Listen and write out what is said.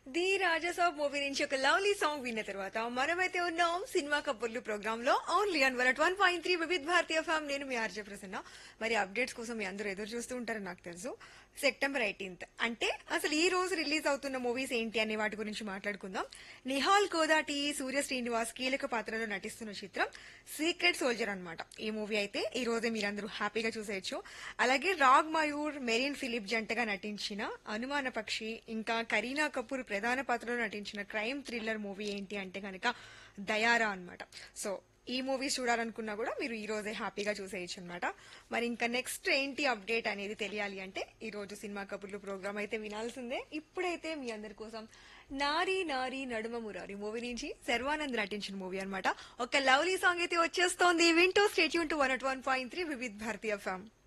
the Raja Saab movie నుంచి ఒక lovely song విన్న తర్వాత మనమైతే ఉన్నాం సినిమా కబుర్లు ప్రోగ్రామ్ లో only on one one point three Vividh Bharatiya FM నేను మీ ఆర్జే ప్రసన్న మరి అప్డేట్స్ కోసం మీ అందరూ ఎదురు చూస్తూ ఉంటారని నాకు తెలుసు సెప్టెంబర్ ఎయిటీన్త్ అంటే అసలు ఈ రోజు రిలీజ్ అవుతున్న మూవీస్ ఏంటి అనే వాటి గురించి మాట్లాడుకుందాం నిహాల్ కోదాటి సూర్య శ్రీనివాస్ కీలక పాత్రలో నటిస్తున్న చిత్రం సీక్రెట్ సోల్జర్ అన్నమాట ఈ మూవీ అయితే ఈ రోజే మీరందరూ హ్యాపీగా చూసేయచ్చు అలాగే రాగ్ మయూర్ మెరీన్ ఫిలిప్ జంటగా నటించిన అనుమాన పక్షి ఇంకా కరీనా కపూర్ ప్రధాన పాత్రలో నటించిన క్రైమ్ థ్రిల్లర్ మూవీ ఏంటి అంటే కనుక దయారా అన్నమాట సో ఈ మూవీస్ చూడాలనుకున్నా కూడా మీరు ఈ రోజే హ్యాపీగా చూసేయచ్చు అనమాట మరి ఇంకా నెక్స్ట్ ఏంటి అప్డేట్ అనేది తెలియాలి అంటే ఈ రోజు సినిమా కబుర్లు ప్రోగ్రామ్ అయితే వినాల్సిందే ఇప్పుడైతే మీ అందరి కోసం నారీ నారీ నడుమ మురారి మూవీ నుంచి శర్వానంద్ నటించిన మూవీ అన్నమాట ఒక లవ్లీ సాంగ్ అయితే వచ్చేస్తోంది వింటూ stay tune to one one point three Vividh Bharatiya ఫ్యామ్